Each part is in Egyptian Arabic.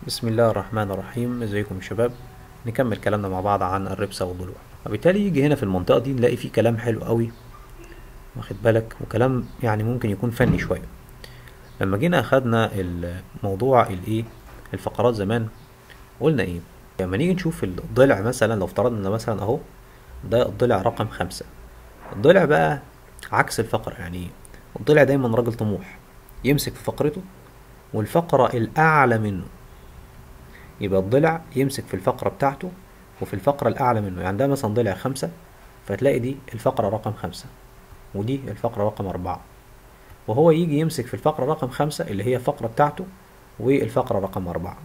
بسم الله الرحمن الرحيم ازيكم يا شباب نكمل كلامنا مع بعض عن الربسة والضلوع وبالتالي يجي هنا في المنطقة دي نلاقي فيه كلام حلو قوي واخد بالك وكلام يعني ممكن يكون فني شوية لما جينا اخدنا الموضوع الايه الفقرات زمان قلنا ايه لما نيجي نشوف الضلع مثلا لو افترضنا مثلا اهو ده الضلع رقم خمسة الضلع بقى عكس الفقرة يعني ايه الضلع دايما راجل طموح يمسك في فقرته والفقرة الأعلى منه يبقى الضلع يمسك في الفقرة بتاعته وفي الفقرة الأعلى منه يعني ده مثلا ضلع خمسة فتلاقي دي الفقرة رقم خمسة ودي الفقرة رقم أربعة وهو يجي يمسك في الفقرة رقم خمسة اللي هي الفقرة بتاعته والفقرة رقم أربعة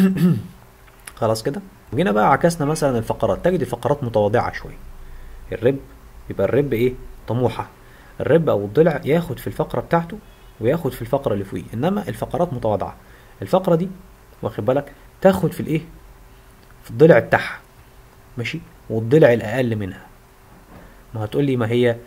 خلاص كده وجينا بقى عكسنا مثلا الفقرات تجد الفقرات متواضعة شوية الرب يبقى الرب ايه طموحة الرب أو الضلع ياخد في الفقرة بتاعته وياخد في الفقرة اللي فوقيه إنما الفقرات متواضعة الفقرة دي واخد بالك تاخد في الايه في الضلع بتاعها ماشي والضلع الأقل منها ما هتقولي ما هي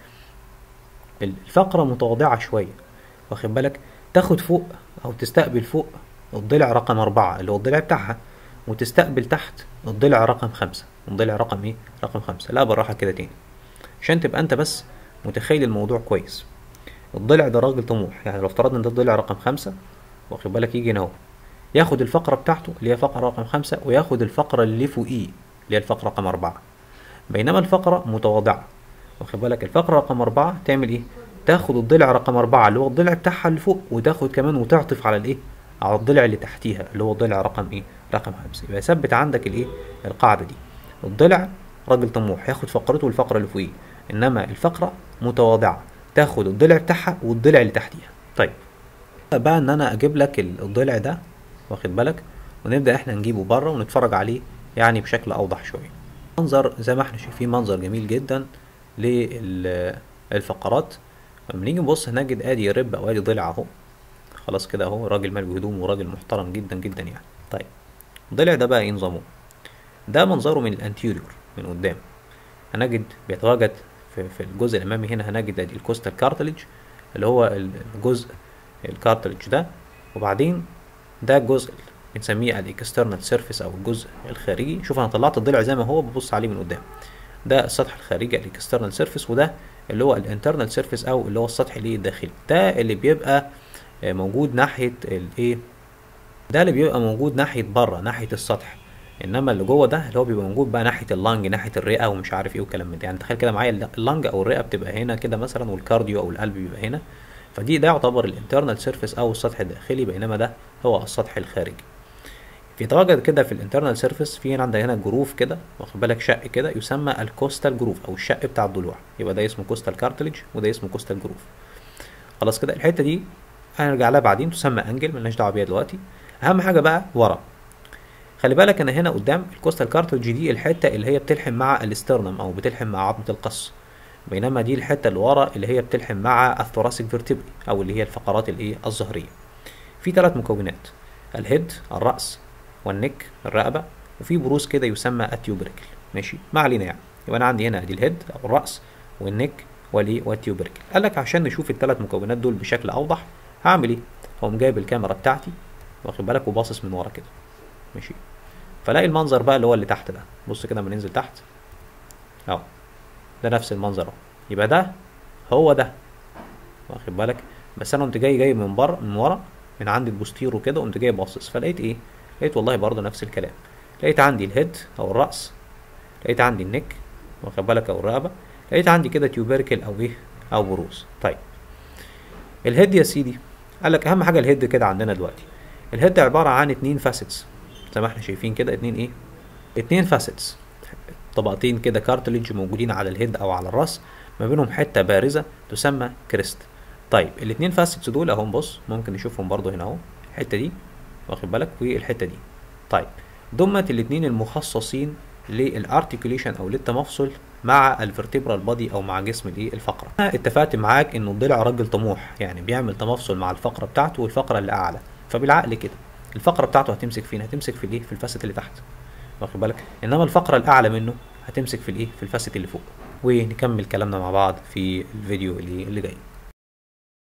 الفقرة متواضعة شوية واخد بالك تاخد فوق أو تستقبل فوق الضلع رقم أربعة اللي هو الضلع بتاعها وتستقبل تحت الضلع رقم خمسة الضلع رقم ايه رقم خمسة لا بالراحة كده تاني عشان تبقى انت بس متخيل الموضوع كويس الضلع ده راجل طموح يعني لو افترضنا ان ده الضلع رقم خمسة واخد بالك يجي هنا اهو ياخد الفقرة بتاعته اللي هي فقرة رقم خمسة وياخد الفقرة اللي فوقيه اللي هي الفقرة رقم أربعة بينما الفقرة متواضعة واخد بالك الفقرة رقم أربعة تعمل ايه؟ تاخد الضلع رقم أربعة اللي هو الضلع بتاعها اللي فوق وتاخد كمان وتعطف على الايه؟ على الضلع اللي تحتيها اللي هو الضلع رقم ايه؟ رقم خمسة يبقى ثبت عندك الايه؟ القاعدة دي الضلع راجل طموح ياخد فقرته والفقرة اللي فوقيه انما الفقرة متواضعة تاخد الضلع بتاعها والضلع اللي تحتيها طيب بقى ان انا اجيب لك الضلع ده واخد بالك ونبدا احنا نجيبه بره ونتفرج عليه يعني بشكل اوضح شويه منظر زي ما احنا شايفين منظر جميل جدا للفقرات لما نيجي نبص هنجد ادي رب او ادي ضلع اهو خلاص كده اهو راجل مال بهدوم وراجل محترم جدا جدا يعني طيب الضلع ده بقى ايه نظامه ده منظره من الانتيريور من قدام هنجد بيتواجد في, في الجزء الامامي هنا هنجد ادي الكوستال كارتلج اللي هو الجزء الكارتلج ده وبعدين ده الجزء بنسميه الاكسترنال سيرفيس او الجزء الخارجي شوف انا طلعت الضلع زي ما هو ببص عليه من قدام ده السطح الخارجي الاكسترنال سيرفيس وده اللي هو الانترنال سيرفيس او اللي هو السطح الايه الداخلي ده اللي بيبقى موجود ناحيه الايه ده اللي بيبقى موجود ناحيه بره ناحيه السطح انما اللي جوه ده اللي هو بيبقى موجود بقى ناحيه اللنج ناحيه الرئه ومش عارف ايه وكلام من ده يعني تخيل كده معايا اللنج او الرئه بتبقى هنا كده مثلا والكارديو او القلب بيبقى هنا فدي ده يعتبر الانترنال سيرفيس او السطح الداخلي بينما ده هو السطح الخارجي بيتواجد كده في الانترنال سيرفيس في عندك هنا جروف كده واخد بالك شق كده يسمى الكوستال جروف او الشق بتاع الضلوع يبقى ده اسمه كوستال كارتلج وده اسمه كوستال جروف خلاص كده الحته دي هنرجع لها بعدين تسمى انجل ملناش دعوه بيها دلوقتي اهم حاجه بقى ورا خلي بالك انا هنا قدام الكوستال كارتلج دي الحته اللي هي بتلحم مع الاسترنم او بتلحم مع عظمه القص بينما دي الحته اللي ورا اللي هي بتلحم مع الثوراسيك فيرتبري او اللي هي الفقرات الايه الظهريه في ثلاث مكونات الهيد الراس والنك الرقبه وفي بروز كده يسمى التيوبريكل ماشي ما علينا يعني يبقى انا عندي هنا دي الهيد او الراس والنك والايه والتيوبريكل قال لك عشان نشوف الثلاث مكونات دول بشكل اوضح هعمل ايه هقوم جايب الكاميرا بتاعتي واخد بالك وباصص من ورا كده ماشي فلاقي المنظر بقى اللي هو اللي تحت ده بص كده لما ننزل تحت اهو ده نفس المنظر اهو يبقى ده هو ده واخد بالك بس انا قمت جاي جاي من بره من ورا من عند البوستيرو كده قمت جاي باصص فلقيت ايه لقيت والله برضه نفس الكلام لقيت عندي الهيد او الراس لقيت عندي النك واخد بالك او الرقبه لقيت عندي كده تيوبركل او ايه او بروز طيب الهيد يا سيدي قال لك اهم حاجه الهيد كده عندنا دلوقتي الهيد عباره عن اتنين فاسيتس زي ما احنا شايفين كده اتنين ايه اتنين فاسيتس طبقتين كده كارتليج موجودين على الهيد او على الراس ما بينهم حته بارزه تسمى كريست طيب الاتنين فاسيتس دول اهم بص ممكن نشوفهم برضو هنا اهو الحته دي واخد بالك والحته دي طيب دمت الاتنين المخصصين للارتكوليشن او للتمفصل مع الفرتبرال بادي او مع جسم الايه الفقره انا اتفقت معاك انه الضلع راجل طموح يعني بيعمل تمفصل مع الفقره بتاعته والفقره اللي اعلى فبالعقل كده الفقره بتاعته هتمسك فين هتمسك في الايه في الفاسيت اللي تحت واخد بالك انما الفقره الاعلى منه هتمسك في الايه في الفاسيت اللي فوق ونكمل كلامنا مع بعض في الفيديو اللي, اللي جاي